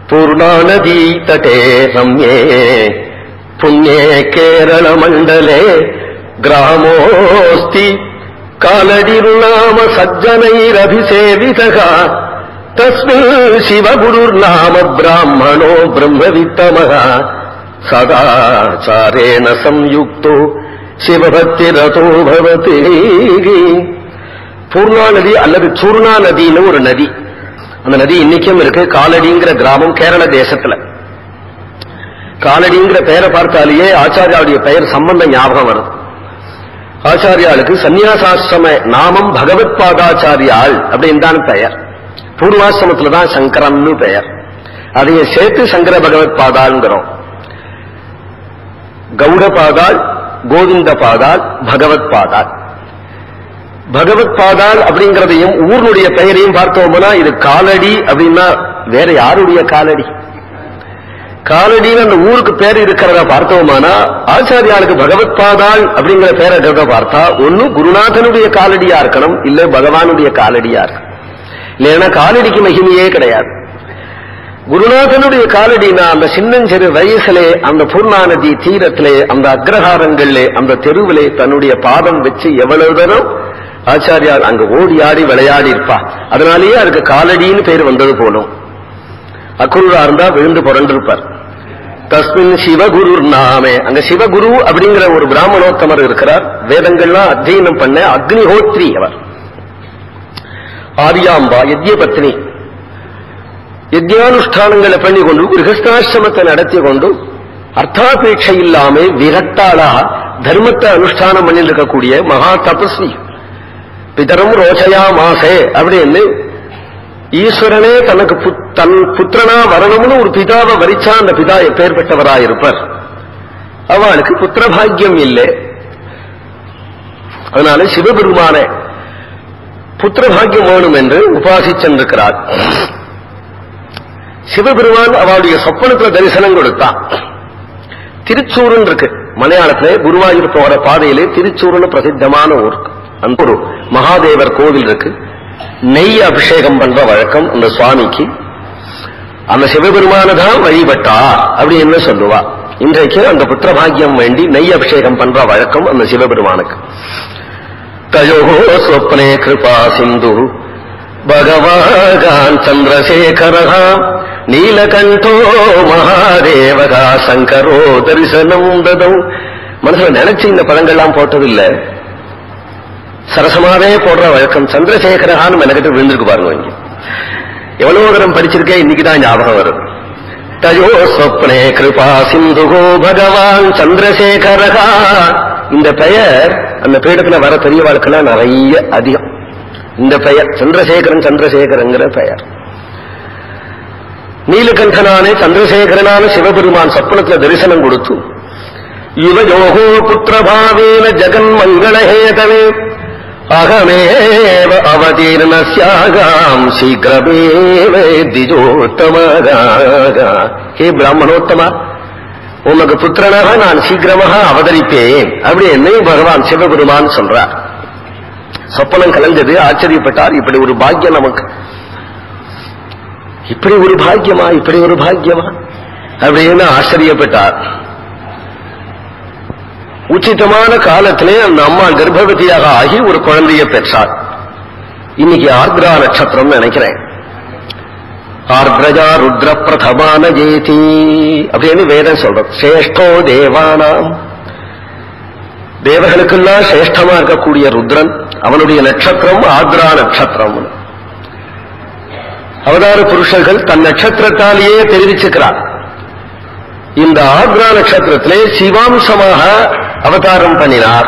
पूर्णानदी तटे रम्ये पुण्ये केरलमण्डले ग्रामोऽस्ति कालडिर्नाम सज्जनैरभिसेवितः तस्मिन् शिवगुरुर्नाम ब्राह्मणो ब्रह्मवित्तमः सदाचारेण संयुक्तो சிவபக்திரதோ பவதி பூர்ணா நதி அல்லது சூர்ணா நதின்னு ஒரு நதி அந்த நதி இன்னைக்கும் இருக்கு காலடிங்கிற கிராமம் கேரள தேசத்துல காலடிங்கிற பெயரை பார்த்தாலேயே ஆச்சாரியாவுடைய பெயர் சம்பந்த ஞாபகம் வருது ஆச்சாரியாளுக்கு சந்நியாசாசிரம நாமம் பகவத் பாதாச்சாரியாள் அப்படின்னு தான் பெயர் பூர்வாசிரமத்துல தான் சங்கரன்னு பெயர் அதையும் சேர்த்து சங்கர பகவத் பாதாள்ங்கிறோம் கௌட பாதாள் கோவிந்த பாதாள் பகவத் பாதாள் பகவத் பாதாள் அப்படிங்கிறதையும் ஊருடைய பெயரையும் பார்த்தோம்னா இது காலடி அப்படின்னா வேற யாருடைய காலடி காலடின்னு அந்த ஊருக்கு பேர் இருக்கிறத பார்த்தோமானா ஆச்சாரியாளுக்கு பகவத் பாதாள் அப்படிங்கிற பேரை இருக்கிறத பார்த்தா ஒண்ணு குருநாதனுடைய காலடியா இருக்கணும் இல்ல பகவானுடைய காலடியா இருக்கணும் இல்லைன்னா காலடிக்கு மகிமையே கிடையாது குருநாதனுடைய காலடினா அந்த சின்னஞ்சிறு வயசுலே அந்த பூர்ணா நதி தீரத்திலே அந்த அக்ரஹாரங்களிலே அந்த தெருவிலே தன்னுடைய பாதம் வச்சு எவ்வளவு தரம் ஆச்சாரியார் அங்க ஓடி ஆடி விளையாடி இருப்பா அதனாலேயே அதுக்கு காலடின்னு பேர் வந்தது போலும் அக்குருரா இருந்தா விழுந்து புரண்டிருப்பார் தஸ்மின் சிவகுரு நாமே அங்க சிவகுரு அப்படிங்கிற ஒரு பிராமணோத்தமர் இருக்கிறார் வேதங்கள்லாம் அத்தியனம் பண்ண அக்னிஹோத்ரி அவர் ஆரியாம்பா யஜ்ய பத்னி யஜ்யானுஷ்டானங்களை பண்ணி கொண்டு கிரகஸ்தாசிரமத்தை நடத்தி கொண்டு அர்த்தாபேட்சை இல்லாம விரக்தாளா தர்மத்தை அனுஷ்டானம் பண்ணிட்டு இருக்கக்கூடிய மகா தபஸ்வி பிதரும் ரோச்சயா மாசே அப்படின்னு ஈஸ்வரனே தனக்கு புத்- தன் புத்திரனா வரணும்னு ஒரு பிதாவை வரிச்சா அந்த பிதா எப்பேற்பட்டவராயிருப்பார் அவளுக்கு புத்திர பாக்கியம் இல்லை அதனால சிவபெருமான புத்திர பாக்கியம் வேணும் என்று உபாசிச்சென்றிருக்கிறார் சிவபெருமான் அவளுடைய சொப்பனத்துல தரிசனம் கொடுத்தான் திருச்சூருன்னு இருக்கு மலையாளத்திலே குருவாயூர் போற பாதையிலே திருச்சூருன்னு பிரசித்தமான ஊர் அந்த ஒரு மகாதேவர் கோவில் இருக்கு நெய் அபிஷேகம் பண்ற வழக்கம் அந்த சுவாமிக்கு அந்த சிவபெருமான தான் வழிபட்டார் அப்படின்னு சொல்லுவா இன்றைக்கு அந்த புத்திர பாக்கியம் வேண்டி நெய் அபிஷேகம் பண்ற வழக்கம் அந்த சிவபெருமானுக்கு தயோ ஸ்வப்னே கிருபா சிந்து பகவான் சந்திரசேகரः நீலகண்டோ மகாதேவகா சங்கரோ தரிசனம் ததௌ மனசுல நினைச்சு இந்த பதங்கள்லாம் போட்டதில்லை சரசமாவே போடுற வழக்கம் சந்திரசேகரகான்னு மெனக்கிட்டு விழுந்திருக்கு பாருங்க இங்க எவ்வளவு தரம் படிச்சிருக்கேன் இன்னைக்குதான் ஞாபகம் வரும் தயோ ஸ்வப்னே கிருபா சிந்துகோ பகவான் சந்திரசேகரகா இந்த பெயர் அந்த பீடத்துல வர பெரியவாளுக்கெல்லாம் நிறைய அதிகம் இந்த பெயர் சந்திரசேகரன் சந்திரசேகரங்கிற பெயர் நீலகண்டனானே சந்திரசேகரனான சிவபெருமான் சொப்பனத்துல தரிசனம் கொடுத்து யுவயோகோ புத்திரபாவேன ஜெகன் மங்களஹேதவே அகமேவ அவதீர்ணஸ்யாகாம் சீக்கிரமேவ திஜோத்தமாக ஹே பிராமணோத்தமா உனக்கு புத்திரனாக நான் சீக்கிரமாக அவதரிப்பேன் அப்படி என்னை பகவான் சிவபெருமான் சொல்றார் சொப்பனம் கலைஞ்சது ஆச்சரியப்பட்டார் இப்படி ஒரு பாக்கியம் நமக்கு இப்படி ஒரு பாக்கியமா இப்படி ஒரு பாக்கியமா அப்படின்னு ஆச்சரியப்பட்டார் உச்சிதமான காலத்திலே அந்த அம்மா கர்ப்பவதியாக ஆகி ஒரு குழந்தையை பெற்றார் இன்னைக்கு ஆர்திரா நட்சத்திரம் நினைக்கிறேன் ஆர்திரஜா ருத்ர பிரதமான ஜேதி அப்படின்னு வேதம் சொல்றது சிரேஷ்டோ தேவானாம் தேவர்களுக்கெல்லாம் சிரேஷ்டமா இருக்கக்கூடிய ருத்ரன் அவனுடைய நட்சத்திரம் ஆர்திரா நட்சத்திரம் அவதார புருஷர்கள் தன் நட்சத்திரத்தாலேயே தெரிவிச்சுக்கிறார் இந்த ஆக்ரா நட்சத்திரத்திலே சிவாம்சமாக அவதாரம் பண்ணினார்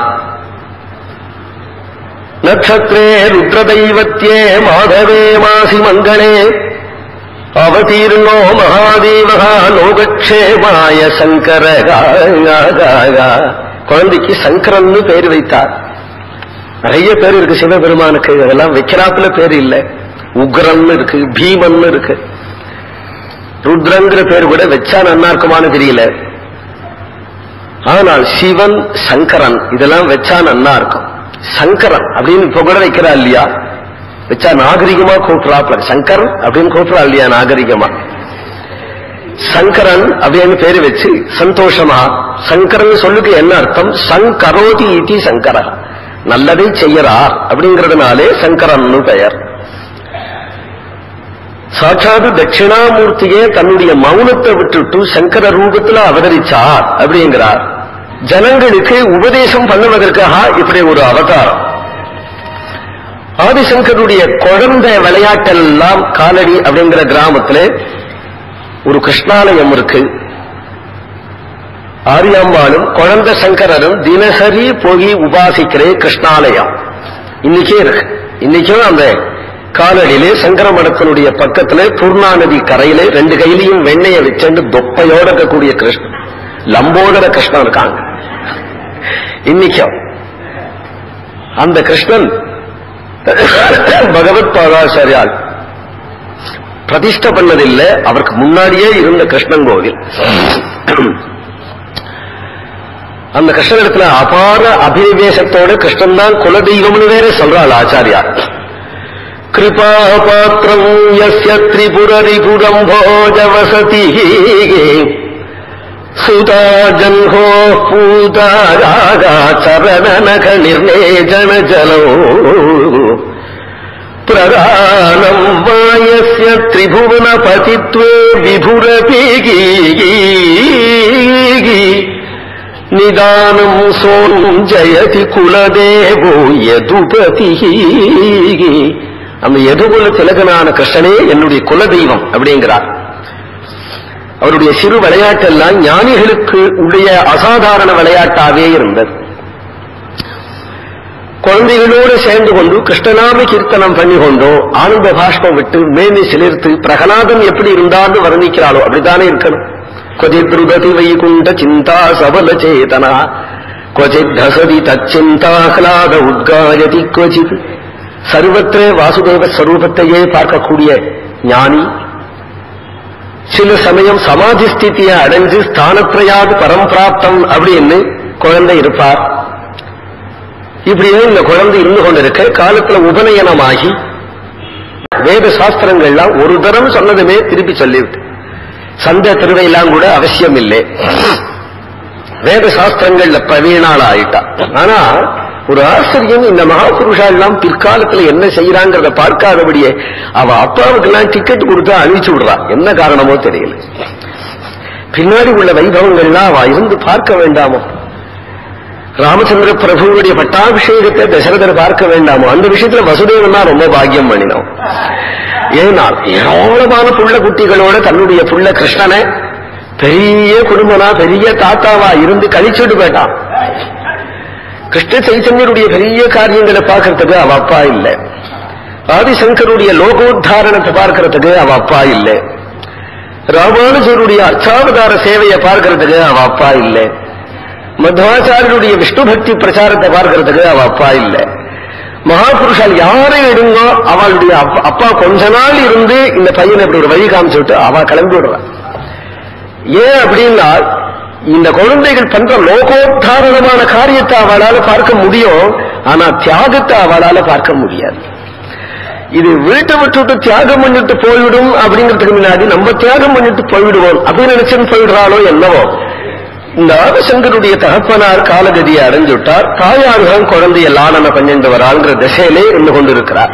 நட்சத்திரே ருத்ரதைவத்தியே மாதவே மாசி மங்களே அவதீர்ணோ மகாதேவகா லோகக்ஷேமாய சங்கரகா குழந்தைக்கு சங்கரன்னு பேர் வைத்தார் நிறைய பேர் இருக்கு சிவபெருமானுக்கு இதெல்லாம் வைக்கிறாப்புல பேர் இல்லை உக்ரன்னு இருக்கு பீமன்னு இருக்கு ருத்ரங்கிற பேர் கூட வச்சா நன்னா இருக்குமான்னு தெரியல ஆனால் சிவன் சங்கரன் இதெல்லாம் வச்சா நன்னா இருக்கும் சங்கரன் அப்படின்னு இப்ப கூட வைக்கிறா இல்லையா வச்சா நாகரிகமா கூட்டுறாப்ல சங்கர் அப்படின்னு கூட்டுறா இல்லையா நாகரிகமா சங்கரன் அப்படின்னு பேரு வச்சு சந்தோஷமா சங்கரன் சொல்லுக்கு என்ன அர்த்தம் சங்கரோதி இதி சங்கர நல்லதை செய்யறார் அப்படிங்கறதுனாலே சங்கரன் பெயர் சாட்சாது தட்சிணாமூர்த்தியே தன்னுடைய மௌனத்தை விட்டுட்டு சங்கர ரூபத்துல அவதரிச்சார் அப்படிங்கிறார் ஜனங்களுக்கு உபதேசம் பண்ணுவதற்காக இப்படி ஒரு அவதாரம் ஆதிசங்கருடைய குழந்தை விளையாட்டெல்லாம் காலடி அப்படிங்கிற கிராமத்துல ஒரு கிருஷ்ணாலயம் இருக்கு ஆரியாம்பாளும் குழந்தை சங்கரரும் தினசரி போய் உபாசிக்கிற கிருஷ்ணாலயம் இன்னைக்கே இருக்கு இன்னைக்கும் அந்த காலடியிலே சங்கர மடத்தினுடைய பக்கத்துல பூர்ணா நதி கரையில ரெண்டு கையிலையும் வெண்ணைய வச்சுட்டு தொப்பையோட இருக்கக்கூடிய கிருஷ்ணன் லம்போதர கிருஷ்ணன் இருக்காங்க இன்னைக்கும் அந்த கிருஷ்ணன் பகவத் பாதாச்சாரியால் பிரதிஷ்ட பண்ணதில்லை அவருக்கு முன்னாடியே இருந்த கிருஷ்ணன் கோவில் அந்த கிருஷ்ணனிடத்துல அபார அபினிவேசத்தோட கிருஷ்ணன் தான் குலதெய்வம்னு வேற சொல்றாள் ஆச்சாரியா கிருபா பாத்திரம் யஸ்ய திரிபுரரிபுரம் போஜ வசதி சுதா ஜன்ஹோ பூதாராகா சரணனக நிர்ணேஜன ஜலோ பிரதானம் வாயஸ்ய திரிபுவன பதித்வே விபுரபீகி நிதானம் சோனும் ஜயதி குலதேவோ யதுபதி அந்த எதுகுல திலகனான கிருஷ்ணனே என்னுடைய குலதெய்வம் அப்படிங்கிறார் அவருடைய சிறு விளையாட்டெல்லாம் ஞானிகளுக்கு உடைய அசாதாரண விளையாட்டாவே இருந்தது குழந்தைகளோடு சேர்ந்து கொண்டு கிருஷ்ணநாம கீர்த்தனம் பண்ணி கொண்டோ ஆனந்த பாஷ்பம் விட்டு மேனி சிலிர்த்து பிரகலாதன் எப்படி இருந்தான்னு வர்ணிக்கிறாளோ அப்படித்தானே இருக்கணும் क्वचित् रुदति वैकुण्ठ चिन्ता सबलचेतना क्वचित् हसति தச்சிந்தாஹ்லாத உத்காயதி क्वचित् சர்வத்திரே வாசுதேவ ஸ்வரூபத்தையே பார்க்கக்கூடிய ஞானி சில சமயம் சமாதி ஸ்திதியை அடைஞ்சு ஸ்தானத்ரயாது பரம்பிராப்தம் அப்படின்னு குழந்தை இருப்பார் இப்படியே இந்த குழந்தை இருந்து கொண்டிருக்க காலத்துல உபநயனமாகி வேத சாஸ்திரங்கள்லாம் ஒரு தரம் சொன்னதுமே திருப்பி சொல்லிவிட்டு சந்த திருவையெல்லாம் கூட அவசியம் இல்லை வேத சாஸ்திரங்கள்ல பிரவீணாள் ஆயிட்டா ஆனா ஒரு ஆசிரியம் இந்த மகாபுருஷா எல்லாம் பிற்காலத்துல என்ன செய்யறாங்கிறத பார்க்காதபடியே அவ அப்பாவுக்கு எல்லாம் டிக்கெட் கொடுத்து அழிச்சு விடுறா என்ன காரணமோ தெரியல பின்னாடி உள்ள வைபவங்கள்லாம் அவ இருந்து பார்க்க வேண்டாமோ ராமச்சந்திர பிரபுவுடைய பட்டாபிஷேகத்தை தசரதர் பார்க்க வேண்டாமோ அந்த விஷயத்துல வசுதேவன் தான் ரொம்ப பாக்கியம் பண்ணினோம் ஏனால் ஏராளமான புள்ள குட்டிகளோட தன்னுடைய புள்ள கிருஷ்ணனை பெரிய குடும்பனா பெரிய தாத்தாவா இருந்து கழிச்சுட்டு போயிட்டான் கிருஷ்ண சைத்தன்யருடைய பெரிய காரியங்களை பார்க்கறதுக்கு அவ அப்பா இல்ல ஆதிசங்கருடைய லோகோத்தாரணத்தை பார்க்கறதுக்கு அவ அப்பா இல்ல ராமானுஜருடைய அர்ச்சாவதார சேவையை பார்க்கறதுக்கு அவ அப்பா இல்ல மத்வாச்சாரியருடைய விஷ்ணு பக்தி பிரச்சாரத்தை பார்க்கறதுக்கு அவ அப்பா இல்ல மகாபுருஷால் யாரை எடுங்கோ அவளுடைய அப்பா- அப்பா கொஞ்ச நாள் இருந்து இந்த பையனை இப்படி ஒரு வழி காமிச்சு விட்டு அவ கிளம்பி விடுறான் ஏன் அப்படின்னா இந்த குழந்தைகள் பண்ற லோகோத்தாரணமான காரியத்தை அவளால பார்க்க முடியும் ஆனா தியாகத்தை அவளால பார்க்க முடியாது இது வீட்டை விட்டுட்டு தியாகம் பண்ணிட்டு போய்விடும் அப்படிங்கிறதுக்கு முன்னாடி நம்ம தியாகம் பண்ணிட்டு போய்விடுவோம் அப்படின்னு நினைச்சுன்னு போயிடுறாளோ என்னவோ இந்த ஆதிசங்கருடைய தகப்பனார் காலகதியை அடைஞ்சுட்டார் தாயார்தான் குழந்தைய லாலன பண்ணிட்டு வராங்கிற திசையிலே இருந்து கொண்டிருக்கிறார்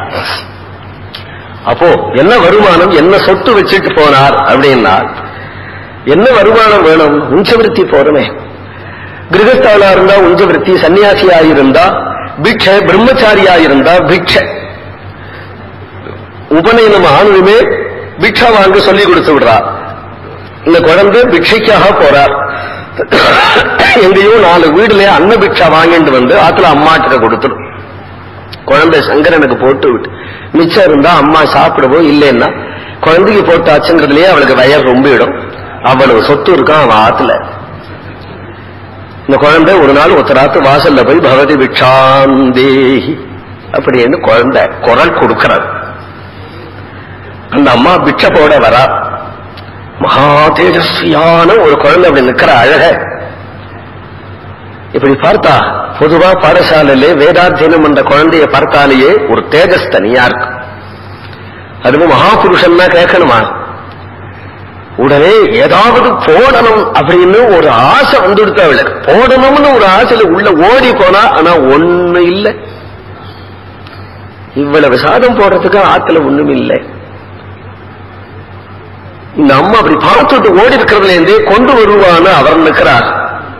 அப்போ என்ன வருமானம் என்ன சொத்து வச்சுட்டு போனார் அப்படின்னா என்ன வருமானம் வேணும் உஞ்சவிருத்தி போறமே கிரகஸ்தானா இருந்தா உஞ்சவிருத்தி சன்னியாசியா இருந்தா பிக்ஷ பிரம்மச்சாரியா இருந்தா பிக்ஷ உபநயனம் ஆனதுமே பிக்ஷா வாங்க சொல்லி கொடுத்து விடுறா இந்த குழந்தை பிக்ஷைக்காக போறார் எங்கேயோ நாலு வீடுல அன்ன பிக்ஷா வாங்கிட்டு வந்து ஆத்துல அம்மாட்ட கொடுத்துடும் குழந்தை சங்கரனுக்கு போட்டு விட்டு மிச்சம் இருந்தா அம்மா சாப்பிடவோ இல்லைன்னா குழந்தைக்கு போட்டு ஆச்சுங்கிறதுலயே அவளுக்கு வயர் ரொம்பிடும் அவ்வளவு சொத்து இருக்கான் அவன் ஆத்துல இந்த குழந்தை ஒரு நாள் ஒருத்தராத்து வாசல்ல போய் பகவதி பிக்ஷாந்தேஹி அப்படின்னு குழந்தை குரல் கொடுக்கிறார் அந்த அம்மா பிட்சை போட வரா மகா தேஜஸ்வியான ஒரு குழந்தை அப்படி நிக்கிற அழக இப்படி பார்த்தா பொதுவா பாடசாலையிலே வேதாத்தியனம் பண்ற குழந்தைய பார்த்தாலேயே ஒரு தேஜஸ் தனியா இருக்கு அதுவும் மகாபுருஷன்னா கேட்கணுமா உடனே ஏதாவது போடணும் அப்படின்னு ஒரு ஆசை வந்துடுத்து அவளுக்கு போடணும்னு ஒரு ஆசையில உள்ள ஓடி போனா ஆனா ஒண்ணு இல்லை இவ்வளவு சாதம் போடுறதுக்கு ஆத்துல ஒண்ணும் இல்லை இந்த அம்மா அப்படி பார்த்துட்டு ஓடி இருக்கிறதுல இருந்தே கொண்டு வருவான்னு அவர் நிற்கிறார்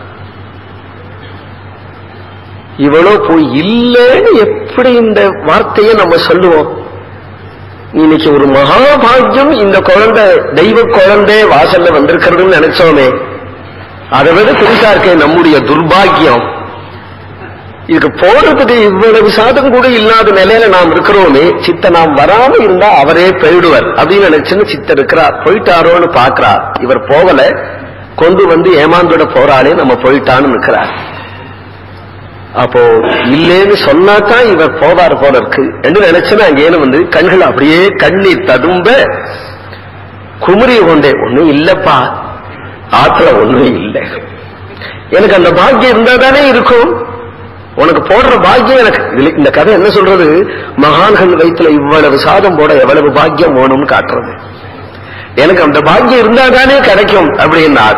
இவ்வளவு போய் இல்லைன்னு எப்படி இந்த வார்த்தையை நம்ம சொல்லுவோம் இன்னைக்கு ஒரு மகாபாகியம் இந்த குழந்தை தெய்வ குழந்தை வாசல்ல வந்திருக்கிறதுன்னு நினைச்சோமே அதை விட பெருசா இருக்க நம்முடைய துர்பாகியம் இதுக்கு போறதுக்கு இவ்வளவு சாதம் கூட இல்லாத நிலையில நாம் இருக்கிறோமே சித்த நாம் வராம இருந்தா அவரே போயிடுவார் அப்படின்னு நினைச்சுன்னு சித்த இருக்கிறார் போயிட்டாரோன்னு பாக்குறார் இவர் போகல கொண்டு வந்து ஏமாந்துட போறாளே நம்ம போயிட்டான்னு நிற்கிறார் அப்போ இல்லேன்னு சொன்னாதான் இவர் போவார் போல இருக்கு என்று நினைச்சுன்னா அங்கேன்னு வந்து கண்கள் அப்படியே கண்ணீர் ததும்ப குமுறி கொண்டே ஒண்ணும் இல்லப்பா ஆத்துல ஒண்ணும் இல்லை எனக்கு அந்த பாக்கியம் இருந்தா தானே இருக்கும் உனக்கு போடுற பாக்கியம் எனக்கு இதுல இந்த கதை என்ன சொல்றது மகான்கள் வயிற்றுல இவ்வளவு சாதம் போட எவ்வளவு பாக்கியம் வேணும்னு காட்டுறது எனக்கு அந்த பாக்கியம் இருந்தா தானே கிடைக்கும் அப்படின்னா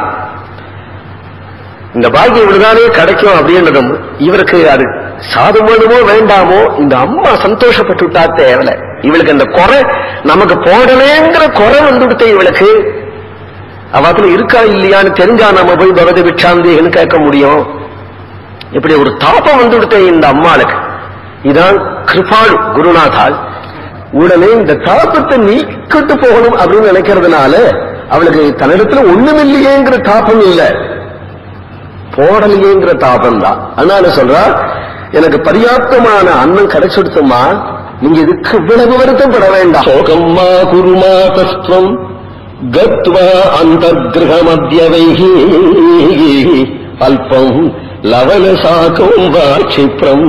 இந்த பாக்கியம் இவ்வளவுதானே கிடைக்கும் அப்படின்றதும் இவருக்கு அது சாதம் வேணுமோ வேண்டாமோ இந்த அம்மா சந்தோஷப்பட்டுட்டா தேவல இவளுக்கு அந்த குறை நமக்கு போடலேங்கிற குறை வந்துடுத்த இவளுக்கு அவத்துல இருக்கா இல்லையான்னு தெரிஞ்சா நம்ம போய் பகவதி பிட்சாந்தின்னு கேட்க முடியும் இப்படி ஒரு தாபம் வந்துடுத்த இந்த அம்மாளுக்கு இதான் கிருபாள் குருநாதால் உடனே இந்த தாபத்தை நீக்கிட்டு போகணும் அப்படின்னு நினைக்கிறதுனால அவளுக்கு தன்னிடத்துல ஒண்ணுமில்லையேங்கிற தாபம் இல்லை போடலையேங்கிற தாபம் தான் அதனால சொல்றா எனக்கு பர்யாப்தமான அன்னம் கிடைச்சிடுத்துமா நீங்க இதுக்கு இவ்வளவு வருத்தப்பட வேண்டாம் சோகம்மா குருமா தஸ்துவம் கத்வா அந்தர்கிரகமத்யவைஹி அல்பம் லவல சாக்கம் வா க்ஷிப்ரம்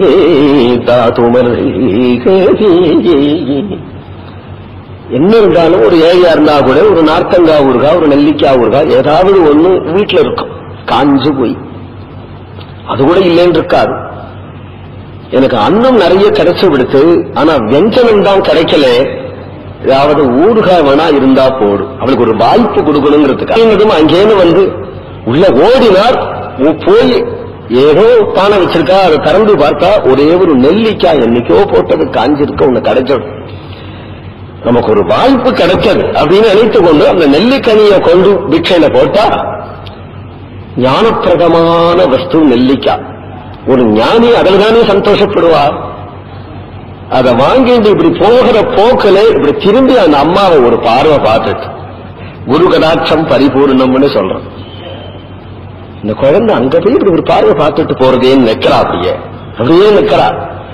என்ன இருந்தாலும் ஒரு ஏழையா இருந்தா கூட ஒரு நார்த்தங்காய் ஊறுகா ஒரு நெல்லிக்காய் ஊறுகா ஏதாவது ஒண்ணு வீட்டுல இருக்கும் காஞ்சு போய் அது கூட இல்லைன்னு இருக்காது எனக்கு அன்னம் நிறைய கிடைச்சு விடுத்து ஆனா வெஞ்சனம் தான் கிடைக்கல ஏதாவது ஊறுகாய் வேணா இருந்தா போடும் அவளுக்கு ஒரு வாய்ப்பு கொடுக்கணுங்கிறதுக்கு அங்கேன்னு வந்து உள்ள ஓடினார் உ- போய் ஏதோ பானை வச்சிருக்கா அதை திறந்து பார்த்தா ஒரே ஒரு நெல்லிக்காய் என்னைக்கோ போட்டது காஞ்சிருக்க ஒண்ணு கிடைச்சிடும் நமக்கு ஒரு வாய்ப்பு கிடைச்சது அப்படின்னு நினைத்து கொண்டு அந்த நெல்லிக்கனியை கொண்டு பிக்ஷையில போட்டா ஞானப்பிரதமான வஸ்து நெல்லிக்காய் ஒரு ஞானி அதில் தானே சந்தோஷப்படுவார் அதை வாங்கிட்டு இப்படி போகிற போக்கிலே இப்படி திரும்பி அந்த அம்மாவை ஒரு பார்வை பார்த்துட்டு குரு கடாட்சம் பரிபூர்ணம்னு சொல்றோம் இந்த குழந்தை அங்க போய் இப்படி ஒரு பார்வை பார்த்துட்டு போறதேன்னு நிக்கிறா அப்படியே அப்படியே நிக்கிறா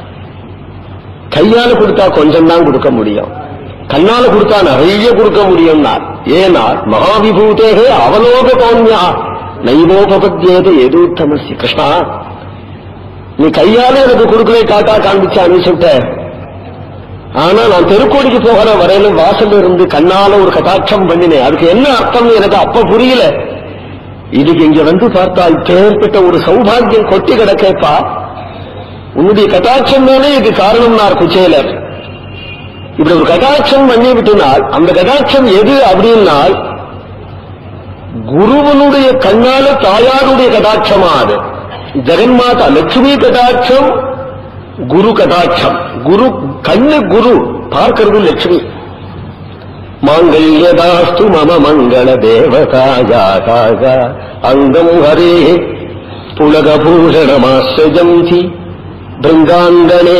கையால கொடுத்தா கொஞ்சம் தான் கொடுக்க முடியும் கண்ணால கொடுத்தா நிறைய கொடுக்க முடியும்னா ஏனா மகாவிபூதேகே அவலோக பௌன்யா நைவோபபத்தியேது எதூத்தமசி கிருஷ்ணா நீ கையால எனக்கு கொடுக்கவே காட்டா காண்பிச்சு அனுப்பிச்சுட்ட ஆனா நான் தெருக்கோடிக்கு போகிற வரையிலும் வாசல்ல இருந்து கண்ணால ஒரு கட்டாட்சம் பண்ணினேன் அதுக்கு என்ன அர்த்தம் எனக்கு அப்ப புரியல இதுக்கு இங்க வந்து பார்த்தால் பேர்பட்ட ஒரு சௌபாகியம் கொட்டி கிடக்கேப்பா உன்னுடைய கட்டாட்சம் தானே இது காரணம் நான் குச்சேலர் இப்படி ஒரு கட்டாட்சம் பண்ணி விட்டுனால் அந்த கட்டாட்சம் எது அப்படின்னால் குருவனுடைய கண்ணால தாயாருடைய கடாட்சமா அது ஜெகன்மாதா லட்சுமி கடாட்சம் குரு கடாட்சம் குரு கண்ணு குரு பார்க்கிறது லட்சுமி மாங்கல்யதாஸ்து மம மங்கள தேவதாயாக அங்கம் ஹரே புலகபூஷணமாஸ்ரஜந்தி பிருங்காங்கனே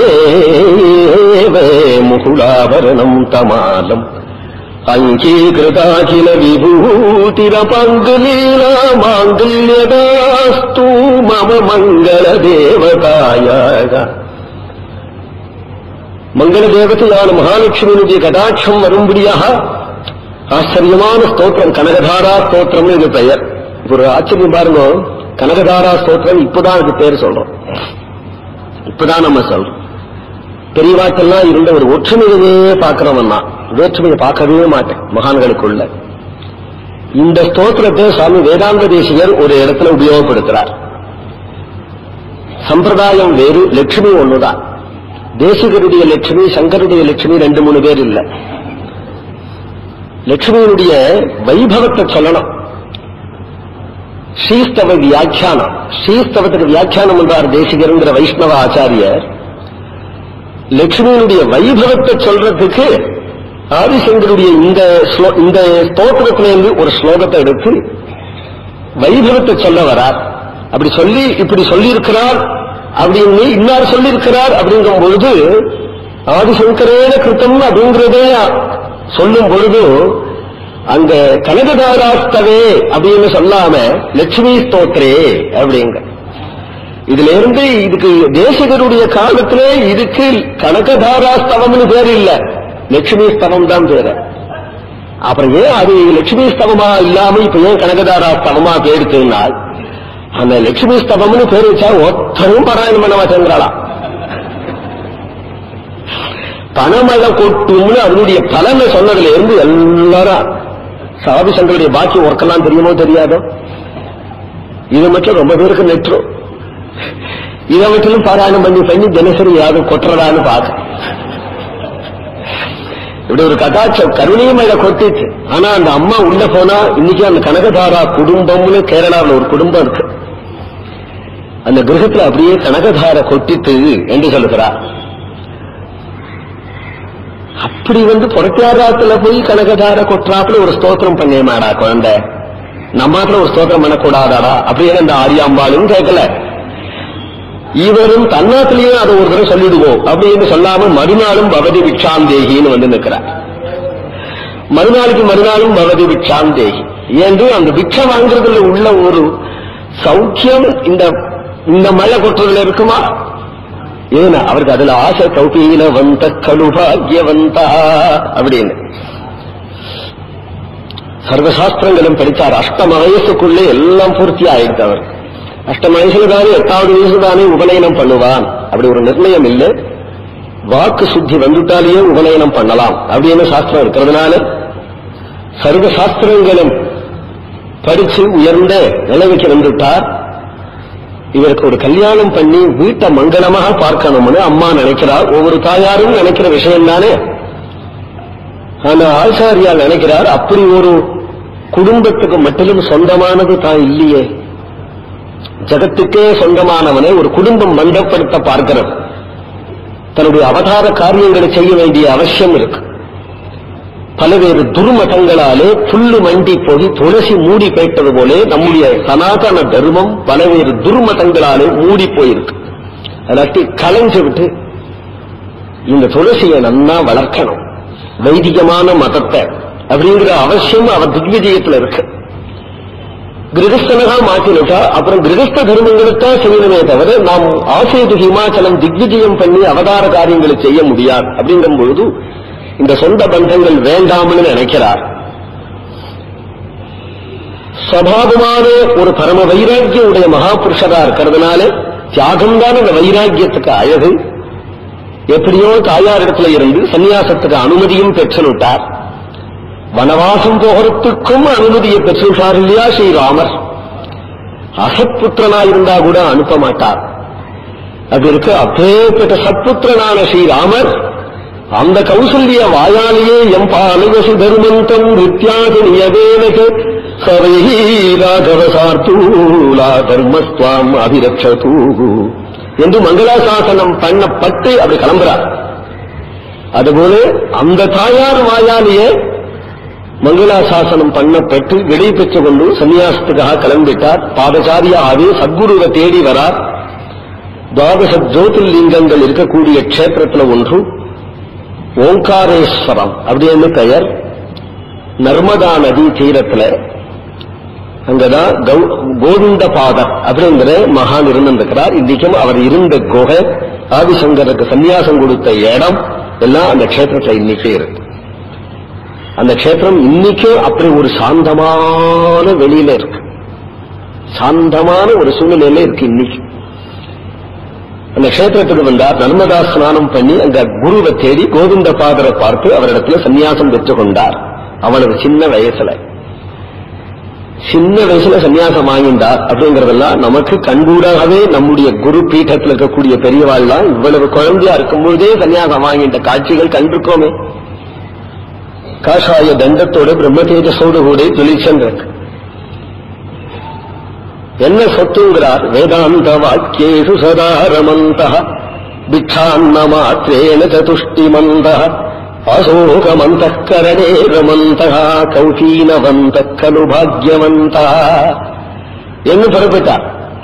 முகுலாபரணம் தமாலம் அங்கீகிருதாகில விபூதிரபங்குலீலா மாங்கல்யதாஸ்து மம மங்கள தேவதாயாக மங்கள தேவதையான மகாலட்சுமியினுடைய கடாட்சம் வரும்படியாக ஆச்சரியமான ஸ்தோத்திரம் கனகதாரா ஸ்தோத்திரம்னு இது பெயர் ஒரு ஆச்சரியம் பாருங்க கனகதாரா ஸ்தோத்திரம் இப்பதான் அதுக்கு பேர் சொல்றோம் இப்பதான் நம்ம சொல்றோம் பெரியவாட்டெல்லாம் இருந்த ஒரு ஒற்றுமையவே பார்க்கிறவன் தான் வேற்றுமையை பார்க்கவே மாட்டேன் மகான்களுக்குள்ள இந்த ஸ்தோத்திரத்தை சுவாமி வேதாந்த தேசிகர் ஒரு இடத்துல உபயோகப்படுத்துறார் சம்பிரதாயம் வேறு லட்சுமி ஒண்ணுதான் தேசிகருடைய லட்சுமி சங்கருடைய லட்சுமி ரெண்டு மூணு பேர் இல்ல லட்சுமியினுடைய வைபவத்தை சொல்லணும் ஸ்ரீஸ்தவ வியாக்கியானம் ஸ்ரீஸ்தவத்துக்கு வியாக்கியானம் என்றார் தேசிகருங்கிற வைஷ்ணவ ஆச்சாரியர் லட்சுமியினுடைய வைபவத்தை சொல்றதுக்கு ஆதிசங்கருடைய இந்த ஸ்லோ- இந்த ஸ்தோத்திரத்திலிருந்து ஒரு ஸ்லோகத்தை எடுத்து வைபவத்தை சொல்ல வரார் அப்படி சொல்லி இப்படி சொல்லியிருக்கிறார் அப்படின்னு இன்னார் சொல்லியிருக்கிறார் அப்படிங்கும் பொழுது ஆதிசங்கரேன கிருத்தம் அப்படிங்கிறதே சொல்லும் பொழுது அங்க கனகதாராஸ்தவே அப்படின்னு சொல்லாம லட்சுமி ஸ்தோத்ரே அப்படிங்க இதுல இருந்து இதுக்கு தேசகருடைய காலத்திலே இதுக்கு கனகதாராஸ்தவம்னு பேர் இல்ல லட்சுமி ஸ்தவம் தான் பேரு அப்புறம் ஏன் அது லட்சுமி ஸ்தவமா இல்லாம இப்ப ஏன் கனகதாரா ஸ்தவமா பேருக்குனால் அந்த லட்சுமி ஸ்தவம்னு பேர் வச்சா ஒத்தரும் பாராயணம் பண்ண மாட்டேங்கிறாளா பணமழை கொட்டும்னு அதனுடைய பலனை சொன்னதுல இருந்து எல்லாரும் சாதி சங்கருடைய பாக்கி ஒர்க்கெல்லாம் தெரியுமோ தெரியாதோ இது மட்டும் ரொம்ப பேருக்கு நெற்றும் இதை மட்டும் பாராயணம் பண்ணி பண்ணி தினசரி யாரும் கொட்டுறதான்னு பார்க்க இப்படி ஒரு கதாட்சம் கருணைமழை கொட்டிச்சு ஆனா அந்த அம்மா உள்ள போனா இன்னைக்கு அந்த கனகதாரா குடும்பம்னு கேரளாவில் ஒரு குடும்பம் இருக்கு அந்த கிரகத்துல அப்படியே கனகதார கொட்டித்து என்று சொல்லுகிறார் அப்படி வந்து புறத்தியாராத்துல போய் கனகதார கொட்டுறாப்புல ஒரு ஸ்தோத்திரம் பண்ணேமாடா குழந்தை நம்மாத்துல ஒரு ஸ்தோத்திரம் பண்ணக்கூடாதாடா அப்படின்னு அந்த ஆரியாம்பாலும் கேட்கல இவரும் தன்னாத்திலேயே அதை ஒரு தடவை சொல்லிடுவோம் அப்படின்னு சொல்லாம மறுநாளும் பவதி விக்ஷாந்தேகின்னு வந்து நிற்கிறார் மறுநாளுக்கு மறுநாளும் பவதி விக்ஷாந்தேகி என்று அந்த பிக்ஷை வாங்குறதுல உள்ள ஒரு சௌக்கியம் இந்த இந்த மழை கொட்டுறதுல இருக்குமா ஏன்னா அவருக்கு அதுல ஆசை கௌபீன வந்த கடுபாகியவந்தா அப்படின்னு சர்வசாஸ்திரங்களும் படித்தார் அஷ்டம வயசுக்குள்ளே எல்லாம் பூர்த்தி ஆயிடுச்சு அவர் அஷ்டம வயசுல தானே எட்டாவது வயசுல தானே உபநயனம் பண்ணுவான் அப்படி ஒரு நிர்ணயம் இல்லை வாக்கு சுத்தி வந்துட்டாலேயே உபநயனம் பண்ணலாம் அப்படின்னு சாஸ்திரம் இருக்கிறதுனால சர்வ சாஸ்திரங்களும் படிச்சு உயர்ந்த நிலைமைக்கு வந்துட்டார் இவருக்கு ஒரு கல்யாணம் பண்ணி வீட்டை மங்களமாக பார்க்கணும்னு அம்மா நினைக்கிறார் ஒவ்வொரு தாயாரும் நினைக்கிற விஷயம் தானே ஆனா ஆச்சாரியார் நினைக்கிறார் அப்படி ஒரு குடும்பத்துக்கு மட்டும் சொந்தமானது தான் இல்லையே ஜகத்துக்கே சொந்தமானவனை ஒரு குடும்பம் மண்டப்படுத்த பார்க்கிறது தன்னுடைய அவதார காரியங்களை செய்ய வேண்டிய அவசியம் இருக்கு பலவேறு துர்மதங்களாலே புல்லு மண்டி போய் துளசி மூடி போயிட்டது போலே நம்முடைய சனாதன தர்மம் பலவேறு துர்மதங்களாலே மூடி போயிருக்கு அதாட்டி களைஞ்சு விட்டு இந்த துளசியை நன்னா வளர்க்கணும் வைதிகமான மதத்தை அப்படிங்கிற அவசியம் அவர் திக்விஜயத்துல இருக்கு கிரகஸ்தனகா மாற்றினுட்டா அப்புறம் கிரகஸ்த தர்மங்களைத்தான் செய்யணுமே தவிர நாம் ஆசேது ஹிமாச்சலம் திக்விஜயம் பண்ணி அவதார காரியங்களை செய்ய முடியாது அப்படிங்கும் பொழுது இந்த சொந்த பந்தங்கள் வேண்டாம்னு நினைக்கிறார் சபாவமான ஒரு பரம வைராக்கிய உடைய மகாபுருஷரா இருக்கிறதுனால தியாகம் தான் இந்த வைராக்கியத்துக்கு அழகு எப்படியோ தாயார் இடத்துல இருந்து சன்னியாசத்துக்கு அனுமதியும் பெற்றுவிட்டார் வனவாசம் போகிறதுக்கும் அனுமதியை பெற்றுவிட்டார் இல்லையா ஸ்ரீராமர் அசத்புத்திரனா இருந்தா கூட அனுப்ப மாட்டார் அது இருக்கு அப்பேற்பட்ட சத்புத்திரனான ஸ்ரீராமர் அந்த கௌசல்ய வாயாலேயே எம்பாலவசு தர்மந்தம் நித்யாது நியவேனக சரை ராகவ சார்த்தூலா தர்மஸ்துவாம் அபிரக்ஷதூ என்று மங்களாசாசனம் பண்ணப்பட்டு அப்படி கிளம்புறார் அதுபோல அந்த தாயார் வாயாலேயே மங்களாசாசனம் பண்ணப்பட்டு விடை பெற்றுக் கொண்டு சன்னியாசத்துக்காக கிளம்பிட்டார் பாதசாரியாகவே சத்குருவை தேடி வரார் துவாதச ஜோதிர்லிங்கங்கள் இருக்கக்கூடிய க்ஷேத்திரத்துல ஒன்று ஓங்காரேஸ்வரம் அப்படின்னு பெயர் நர்மதா நதி தீரத்துல அங்கதான் கௌ- கோவிந்த பாதர் அப்படிங்கிற மகான் இருந்திருக்கிறார் இன்னைக்கும் அவர் இருந்த குகை ஆதிசங்கருக்கு சன்னியாசம் கொடுத்த இடம் எல்லாம் அந்த க்ஷேத்திரத்துல இன்னைக்கே இருக்கு அந்த க்ஷேத்திரம் இன்னைக்கும் அப்படி ஒரு சாந்தமான வெளியில இருக்கு சாந்தமான ஒரு சூழ்நிலையில இருக்கு இன்னைக்கு அந்த க்ஷேத்திரத்துக்கு வந்தார் நர்மதா ஸ்நானம் பண்ணி அங்க குருவை தேடி கோவிந்த பாதரை பார்த்து அவரிடத்துல சன்னியாசம் பெற்றுக் கொண்டார் அவ்வளவு சின்ன வயசுல சின்ன வயசுல சன்னியாசம் வாங்கிண்டார் அப்படிங்கறதெல்லாம் நமக்கு கண்கூடாகவே நம்முடைய குரு பீட்டத்தில் இருக்கக்கூடிய பெரியவாள்லாம் இவ்வளவு குழந்தையா இருக்கும் பொழுதே சன்னியாசம் வாங்கிட்ட காட்சிகள் கண்டிருக்கோமே காஷாய தண்டத்தோட பிரம்ம தேஜஸோடு கூட ஜொலிச்சந்திருக்கு என்ன சொத்துங்கிறார் வேதாந்த வாக்கியேஷு சதாரமந்த பிக்ஷான்ன மாத்திரேன சதுஷ்டிமந்த அசோகமந்த கரணே ரமந்த கௌசீனவந்த கலு பாக்யவந்த என்று புறப்பட்டார்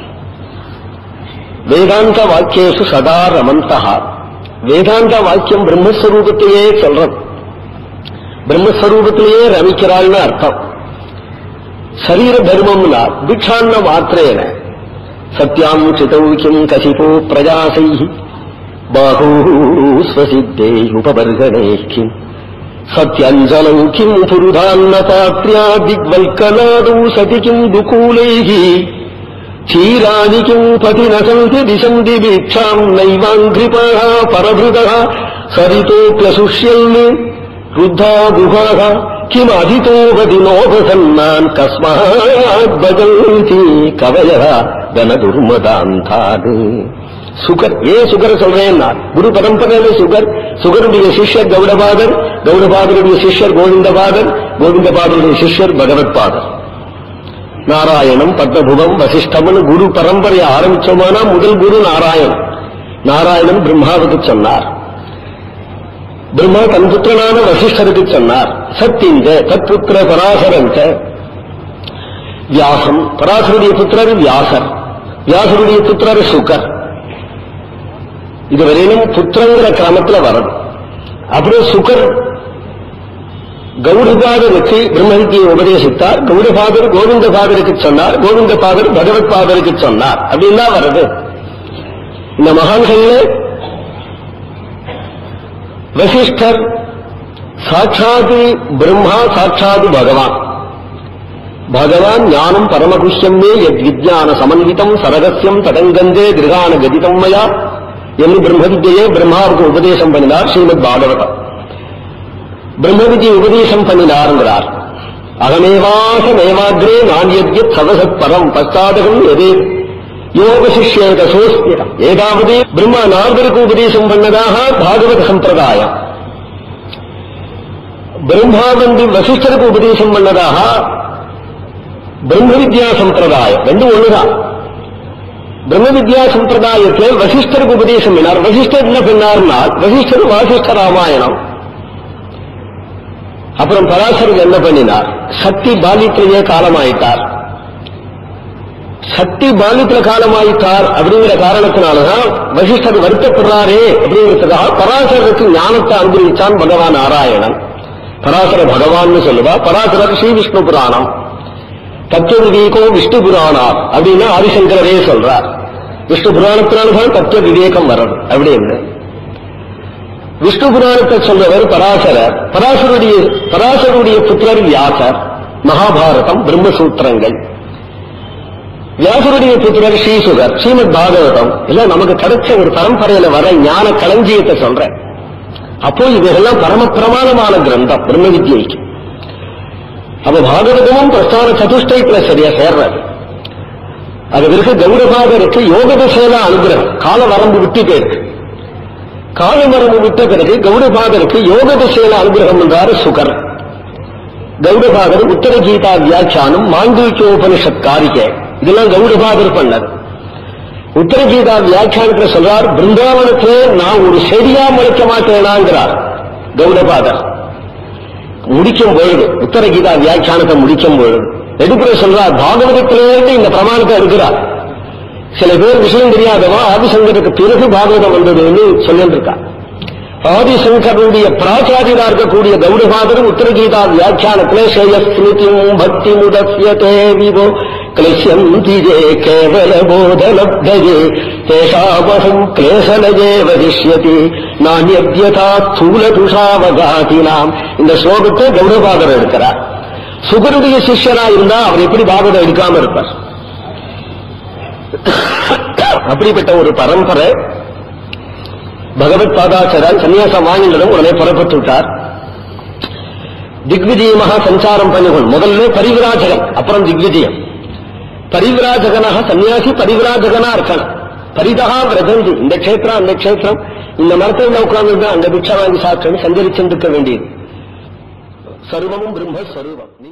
வேதாந்த வாக்கியேஷு சதா ரமந்த வேதாந்த வாக்கியம் பிரம்மஸ்வரூபத்தையே சொல்றது பிரம்மஸ்வரூபத்திலேயே ரமிக்கிறாள்னு அர்த்தம் சரீர தர்மம்னா பிக்ஷான்ன மாத்திரேன சத்யாம் சிதௌ கிம் கசிபோ பிரஜாசை பாகூ ஸ்வசித்தே உபவர்கணே கிம் சத்யஞ்சலௌ கிம் புருதான்ன பாத்ரியா திக்வல்கலாதௌ சதி கிம் துகூலைः क्षीराणि किम् पति न सन्ति दिशन्ति वीक्षाम् नैवाङ्घ्रिपाः परभृतः सरितोऽप्यसुष्यन् रुद्धा गुहाः किमधितो वदि नोपसन्नान् कस्मात् भजन्ति कवयः கனதுர்மதாந்தாது சுகர் ஏன் சுகர் சொல்றேன்னா குரு பரம்பரையில சுகர் சுகருடைய சிஷ்யர் கௌடபாதர் கௌடபாதருடைய சிஷ்யர் கோவிந்தபாதர் கோவிந்தபாதருடைய சிஷ்யர் பகவத்பாதர் நாராயணம் பத்மபுவம் வசிஷ்டம்னு குரு பரம்பரையை ஆரம்பிச்சோமானா முதல் குரு நாராயணன் நாராயணன் பிரம்மாவுக்கு சொன்னார் பிரம்மா தன் புத்திரனான வசிஷ்டருக்கு சொன்னார் சத்தியஞ்ச தத்புத்திர பராசரஞ்ச வியாசம் பராசருடைய புத்திரர் வியாசர் வியாசருடைய புத்திரர் சுகர் இதுவரையிலும் புத்திரங்கிற கிரமத்துல வரது அப்புறம் சுகர் கௌடபாதருக்கு பிரம்மவித்தியை உபதேசித்தார் கௌடபாதர் கோவிந்தபாதருக்கு சொன்னார் கோவிந்தபாதர் பகவத் பாதருக்கு சொன்னார் அப்படின்னு தான் வருது இந்த மகான்கள்ல வசிஷ்டர் சாட்சாது பிரம்மா சாட்சாது பகவான் பகவான் ஞானம் பரமகுஷ்யம் மே எத் விஜயான சமன்விதம் சரகசியம் தடங்கந்தே கிரகான கதிதம் மயா என்று பிரம்மவித்தியை பிரம்மாவுக்கு உபதேசம் பண்ணினார் ஸ்ரீமத் பாகவதம் பிரம்மவிதியை உபதேசம் பண்ணினாருங்கிறார் அகமேவாச மேவாகிரே நான் யத்யத் சவசத் பரம் பஸ்தாதகம் எதே யோக சிஷ்யேத சோஸ்திரம் ஏதாவது பிரம்மா நாரதருக்கு உபதேசம் பண்ணதாக பாகவத சம்பிரதாயம் பிரம்மா வந்து வசிஷ்டருக்கு உபதேசம் பண்ணதாக பிரம்ம வித்யா சம்பிரதாயம் ரெண்டும் ஒண்ணுதான் பிரம்ம வித்யா சம்பிரதாயத்தில் வசிஷ்டருக்கு உபதேசம் பண்ணார் வசிஷ்டர் என்ன பண்ணார்னா வசிஷ்டர் வாசிஷ்ட ராமாயணம் அப்புறம் பராசரர் என்ன பண்ணினார் சக்தி பாலித்திலேயே காலமாயிட்டார் சக்தி பாலித்துல காலமாயிட்டார் அப்படிங்கிற காரணத்தினாலதான் வசிஷ்டர் வருத்தப்படுறாரே அப்படிங்கிறதுக்காக பராசரருக்கு ஞானத்தை அனுபவிச்சான் பகவான் நாராயணன் பராசர பகவான் சொல்லுவா பராசரர் ஸ்ரீ விஷ்ணு புராணம் தத்துவ விவேகம் விஷ்ணு புராணம் அப்படின்னா ஆதிசங்கரரே சொல்றார் விஷ்ணு புராணத்தினால்தான் தத்துவ விவேகம் வர்றது அப்படின்னு விஷ்ணு புராணத்தை சொல்றவர் பராசரர் பராசருடைய பராசருடைய புத்திரர் வியாசர் மகாபாரதம் பிரம்மசூத்திரங்கள் வியாசருடைய புத்திரர் ஸ்ரீசுகர் ஸ்ரீமத் பாகவதம் எல்லாம் நமக்கு கிடைச்ச ஒரு பரம்பரையில வர ஞான களஞ்சியத்தை சொல்றேன் அப்போ இதெல்லாம் பரம பிரமாணமான கிரந்தம் பிரம்ம வித்யைக்கு அப்ப பாகவதமும் பிரஸ்தான சதுஷ்டயத்துல சரியா சேர்றாரு அது பிறகு கௌரபாதருக்கு யோக திசையில அனுகிரகம் கால வரம்பு விட்டு போயிருக்கு காலமரபு விட்ட பிறகு கௌடபாதருக்கு யோக திசையில அனுகிரகம் என்றாரு சுகர் கௌடபாதர் உத்தர கீதா வியாக்கியானம் மாண்டூக்கியோபனிஷத் காரிகை இதெல்லாம் கௌடபாதர் பண்ணது உத்தர கீதா வியாக்கியானத்துல சொல்றார் பிருந்தாவனத்திலே நான் ஒரு செடியா முளைக்க மாட்டேனாங்கிறார் கௌடபாதர் முடிக்கும் பொழுது உத்தர கீதா வியாக்கியானத்தை முடிக்கும் பொழுது எடுக்கிற சொல்றார் பாகவதத்திலேருந்து இந்த பிரமாணத்தை எடுக்கிறார் சில பேர் விஷயம் தெரியாதவா ஆதிசங்கருக்கு பிறகு பாகவதம் வந்ததுன்னு சொல்லிட்டு இருக்கா ஆதிசங்கருடைய பிராச்சாரியரா இருக்கக்கூடிய கௌடபாதரும் உத்தரகீதா வியாக்கியானத்திலே ஸ்ரேயஸ்மிருதிம் பக்தி முதஸ்யதே விவோ கிளசியந்தி ஜே கேவல போதலப்தஜே தேஷாவகம் கிளேசலஜே வதிஷ்யதி நானியத்யதா ஸ்தூல துஷாவகாதினாம் இந்த ஸ்லோகத்தை கௌடபாதர் எடுக்கிறார் சுகருடைய சிஷ்யரா இருந்தா அவர் எப்படி பாகவதம் எடுக்காம இருப்பார் அப்படிப்பட்ட ஒரு பரம்பரை பகவத் பாதாச்சாரர் சன்னியாசம் வாங்கினதும் உடனே புறப்பட்டு விட்டார் திக்விஜயமாக சஞ்சாரம் பண்ணிக்கொள் முதல்ல பரிவிராஜகன் அப்புறம் திக்விஜயம் பரிவிராஜகனாக சன்னியாசி பரிவிராஜகனா இருக்கணும் பரிதகா விரதந்தி இந்த க்ஷேத்திரம் அந்த க்ஷேத்திரம் இந்த மரத்தில் உட்கார்ந்து அந்த பிக்ஷா வாங்கி சாப்பிட்டு சஞ்சரிச்சுட்டு இருக்க வேண்டியது சர்வமும் பிரம்மஸ்வரூபம் நீங்க